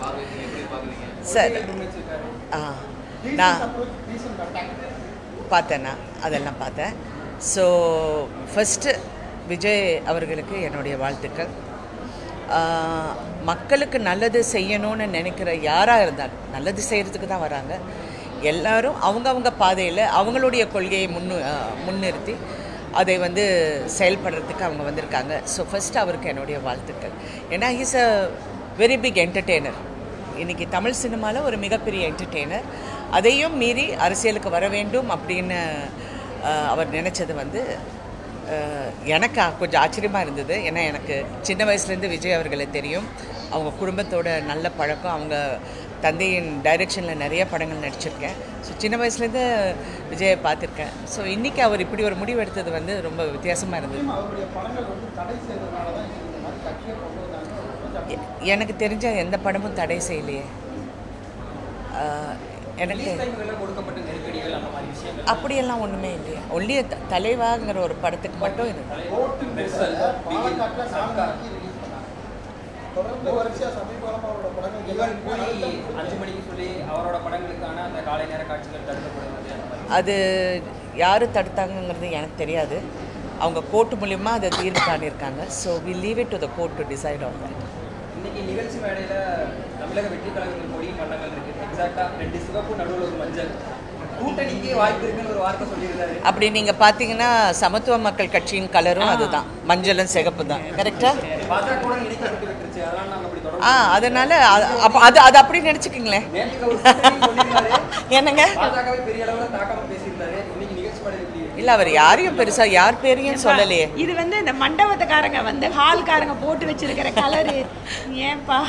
Sir ஆ நான் பார்த்தேண்ணா அதெல்லாம் பார்த்தேன் ஸோ ஃபஸ்ட்டு விஜய் அவர்களுக்கு என்னுடைய வாழ்த்துக்கள் ஆ, மக்களுக்கு நல்லது செய்யணும்னு நினைக்கிற யாராக இருந்தாலும் நல்லது செய்கிறதுக்கு தான் வராங்க எல்லாரும் அவங்கவங்க பாதையில் அவங்களுடைய கொள்கையை முன்னு ஆ, முன்னிறுத்தி அதை வந்து செயல்படுறதுக்கு அவங்க வந்திருக்காங்க ஸோ ஃபஸ்ட்டு அவருக்கு என்னுடைய வாழ்த்துக்கள் ஏன்னா he's a very big entertainer இன்னைக்கு தமிழ் சினிமாவில் ஒரு மிகப்பெரிய என்டர்டெய்னர் அதையும் மீறி அரசியலுக்கு வர வேண்டும் அப்படின்னு அஹ், அவர் நினச்சது வந்து அஹ், எனக்கு கொஞ்சம் ஆச்சரியமாக இருந்தது ஏன்னா எனக்கு சின்ன வயசுலேருந்து விஜய் அவர்களை தெரியும் அவங்க குடும்பத்தோட நல்ல பழக்கம் அவங்க தந்தையின் டைரெக்ஷனில் நிறைய படங்கள் நடிச்சிருக்கேன் ஸோ சின்ன வயசுலேருந்து விஜயை பார்த்துருக்கேன் ஸோ இன்றைக்கி அவர் இப்படி ஒரு முடிவு எடுத்தது வந்து ரொம்ப வித்தியாசமாக இருந்தது எ- எனக்கு தெரிஞ்ச எந்த படமும் தடை செய்யலையே ஆஹ், எனக்கு கொடுக்கப்பட்ட நெருக்கடிகள் அந்த மாதிரி விஷயங்கள் அப்படியெல்லாம் ஒன்றுமே இல்லையே ஒல்லி தலைவாங்கிற ஒரு படத்துக்கு மட்டும் இது தொடர்ந்து வரிசையா சமீபகாலமா அவரோட படங்கள் ஈவன் கூலி அஞ்சு மணிக்கு சொல்லி அவரோட படங்களுக்கான அந்த காலை நேர காட்சிகள் தடுக்கப்படுவது அந்த மாதிரி அது யார் தடுத்தாங்கங்கிறது எனக்கு தெரியாது அவங்க கோர்ட்டு மூலியமா அதை தீர்வு காணியிருக்காங்க so we leave it to the court to decide on that இன்னைக்கு நிகழ்ச்சி மேடையில தமிழக வெற்றி கழகத்தின் கொடியின் வண்ணங்கள் இருக்கு எக்ஸாக்டா ரெண்டு சிவப்பு நடுவில் ஒரு மஞ்சள் கூட்டணிக்கே வாய்ப்பு இருக்குன்னு ஒரு வார்த்தை சொல்லியிருந்தாரு அப்படி நீங்கள் பார்த்தீங்கன்னா சமத்துவ மக்கள் கட்சியின் கலரும் அதுதான் மஞ்சளும் சிகப்பு தான் கரெக்டாக பாஜக இணைக்கப்பட்டு விட்டுருச்சு அதனால நாங்க அப்படி தொடர்ந்து ஆ அதனால அது- அப்ப அது அது அப்படி நினச்சிக்கிங்களேன் நேற்றுக்கு அவர் கூட்டணி சொல்லியிருந்தாரு என்னங்க பாஜகவை பெரிய அளவில் தாக்காம பேசியிருந்தாரு இன்னைக்கு நிகழ்ச்சி மேடையில் எப்படி இருக்கு? இல்லை அவர் யாரையும் பெருசாக யார் பேரையும் சொல்லலையே இது வந்து இந்த மண்டபத்துக்காரங்க வந்து ஹால்காரங்க போட்டு வச்சிருக்கிற கலரு ஏன்பா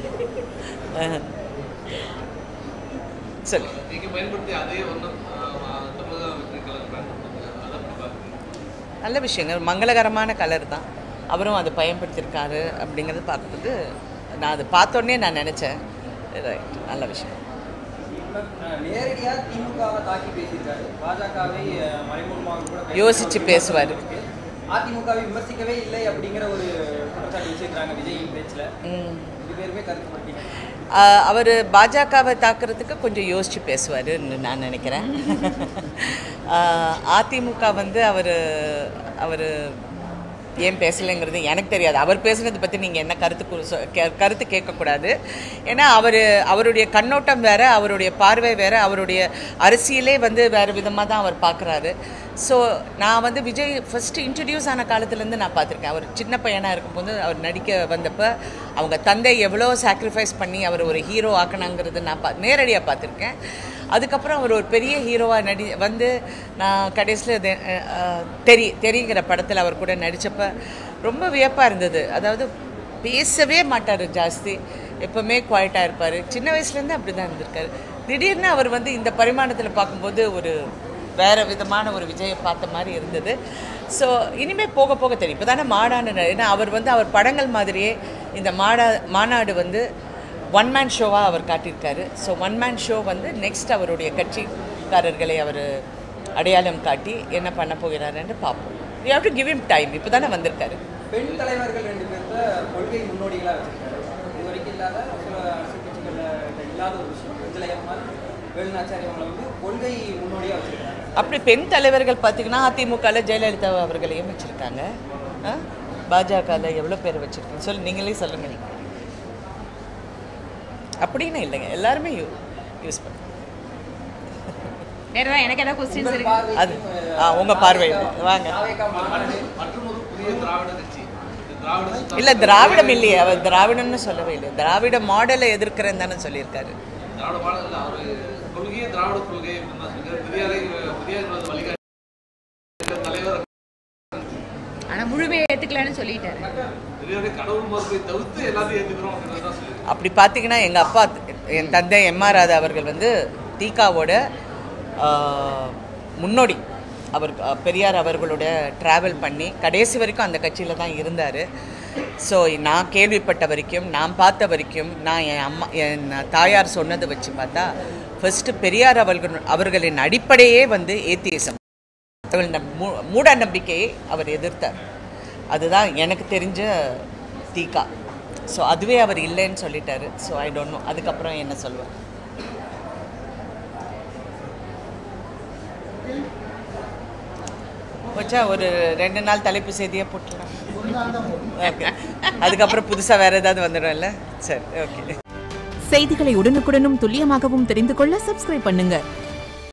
சொல்லு நீங்க பயன்படுத்திய அதே ஒன்றும் தமிழக வெற்றி கலர் பயன்படுத்துங்க அதை அப்படி பார்க்குறீங்க நல்ல விஷயங்க மங்களகரமான கலர் தான் அவரும் அதை பயன்படுத்தியிருக்காரு அப்படிங்கிறது பார்க்கும்போது நான் அதை பார்த்தோன்னே நான் நினச்சேன் ரைட் நல்ல விஷயம் அஹ் நேரடியா திமுகவை தாக்கி பேசியிருக்காரு பாஜகவை அஹ், மறைமுகமாக கூட பேச- யோசிச்சு பேசுவாரு. அதிமுகவை விமர்சிக்கவே இல்லை அப்படிங்கிற ஒரு குற்றச்சாட்டு வச்சிருக்காங்க விஜயின் பேச்சுல ம். இது பேருமே கருத்து மாட்டீங்க அவர் பாஜகவை தாக்குறதுக்கு கொஞ்சம் யோசித்து பேசுவாருன்னு நான் நினைக்கிறேன் ஆஹ் அதிமுக வந்து அவர் அவர் ஏன் பேசலைங்கிறது எனக்கு தெரியாது அவர் பேசுனதை பற்றி நீங்கள் என்ன கருத்து கு- சொ- கே- கருத்து கேட்கக்கூடாது ஏன்னா அவர் அவருடைய கண்ணோட்டம் வேற அவருடைய பார்வை வேற அவருடைய அரசியலே வந்து வேறு விதமாக தான் அவர் பார்க்குறாரு ஸோ நான் வந்து விஜய் ஃபஸ்ட்டு இன்ட்ரடியூஸ் ஆன காலத்துலேருந்து நான் பார்த்துருக்கேன் அவர் சின்ன பையனாக இருக்கும்போது அவர் நடிக்க வந்தப்போ அவங்க தந்தை எவ்வளோ சாக்ரிஃபைஸ் பண்ணி அவர் ஒரு ஹீரோ ஆக்கணுங்கிறது நான் பா நேரடியாக பார்த்துருக்கேன் அதுக்கப்புறம் அவர் ஒரு பெரிய ஹீரோவாக நடி வந்து நான் கடைசியில் தெரி தெரிங்கிற படத்தில் அவர் கூட நடித்தப்ப ரொம்ப வியப்பாக இருந்தது அதாவது பேசவே மாட்டார் ஜாஸ்தி எப்போவுமே குவாய்ட்டாக இருப்பார் சின்ன வயசுலேருந்து அப்படி தான் இருந்திருக்காரு திடீர்னு அவர் வந்து இந்த பரிமாணத்தில் பார்க்கும்போது ஒரு வேறு விதமான ஒரு விஜயை பார்த்த மாதிரி இருந்தது ஸோ இனிமேல் போக போக தெரியும் இப்போ தானே மாடான ஏன்னா அவர் வந்து அவர் படங்கள் மாதிரியே இந்த மாடா மாநாடு வந்து ஒன் மேன் ஷோவாக அவர் காட்டியிருக்காரு ஸோ ஒன் மேன் ஷோ வந்து நெக்ஸ்ட் அவருடைய கட்சிக்காரர்களை அவர் அடையாளம் காட்டி என்ன பண்ண போகிறாருன்னு பார்ப்போம் you have to give him time இப்போ தானே வந்திருக்காரு பெண் தலைவர்கள் ரெண்டு பேர்த்த கொள்கை முன்னோடிகளா வச்சிருக்காரு இது வரைக்கும் இல்லாத சில அரசியல் கட்சிகள்ல இல்லாத ஒரு விஷயம் விஜயகுமார் வேலுநாச்சாரி அவங்களை வந்து கொள்கை முன்னோடியா வச்சிருக்காங்க அப்படி பெண் தலைவர்கள் பார்த்தீங்கன்னா அதிமுகவில் ஜெயலலிதா அவர்களையும் வச்சுருக்காங்க பாஜகவில் எவ்வளோ பேர் வச்சுருக்காங்க சொல்லு நீங்களே சொல்லுங்கள் அப்படின்னு இல்லைங்க எல்லாருமே யூ யூஸ் பண்ணுங்க வேற ஏதாவது எனக்கு ஏதாவது கொஸ்டின்ஸ் இருக்கு அது ஆ உங்கள் பார்வை வாங்க தாவேகா மாநாடு மற்றும் ஒரு புதிய திராவிட கட்சி இந்த திராவிட சித்தாந்தம் இல்லை திராவிடம் இல்லையே அவர் திராவிடம்னு சொல்லவே இல்லை திராவிட மாடலை எதிர்க்கிறேன்னு தானே சொல்லியிருக்காரு திராவிட மாடல் இல்லை அவர் கொள்கையே திராவிட கொள்கை அப்படின்னு தான் சொல்லியிருக்காரு பெரியாரை பெரியார் வந்து வழிகாட்டி தலைவர் ஆனா முழுமையை ஏத்துக்கலன்னு சொல்லிட்டாரு பெரியாரை கடவுள் மறுப்பை தவிர்த்து எல்லாத்தையும் ஏற்றுக்கிறோம் அப்படின்னு தான் சொல்லியிருக்காரு அப்படி பார்த்தீங்கன்னா எங்கள் அப்பா என் தந்தை எம்ஆர் ராதா அவர்கள் வந்து தீகாவோட ஆஹ், முன்னோடி அவர் அஹ், பெரியார் அவர்களோட ட்ராவல் பண்ணி கடைசி வரைக்கும் அந்த கட்சியில் தான் இருந்தார் ஸோ நான் கேள்விப்பட்ட வரைக்கும் நான் பார்த்த வரைக்கும் நான் என் அம்மா என் தாயார் சொன்னதை வச்சு பார்த்தா ஃபர்ஸ்ட் பெரியார் அவர்கள் அவர்களின் அடிப்படையே வந்து ஏத்தியசம் அவர்கள் மூ- மூட நம்பிக்கையை அவர் எதிர்த்தார் அதுதான் எனக்கு தெரிஞ்ச தீகா ஸோ அதுவே அவர் இல்லைன்னு சொல்லிட்டாரு ஸோ ஐ டோன்ட் நோ அதுக்கப்புறம் என்ன சொல்லுவேன் போச்சா ஒரு ரெண்டு நாள் தலைப்பு செய்தியே போட்டுலாம் ஓகே அதுக்கப்புறம் புதுசாக வேறு ஏதாவது வந்துடும்ல சரி ஓகே செய்திகளை உடனுக்குடனும் துல்லியமாகவும் தெரிந்து கொள்ள சப்ஸ்கிரைப் பண்ணுங்க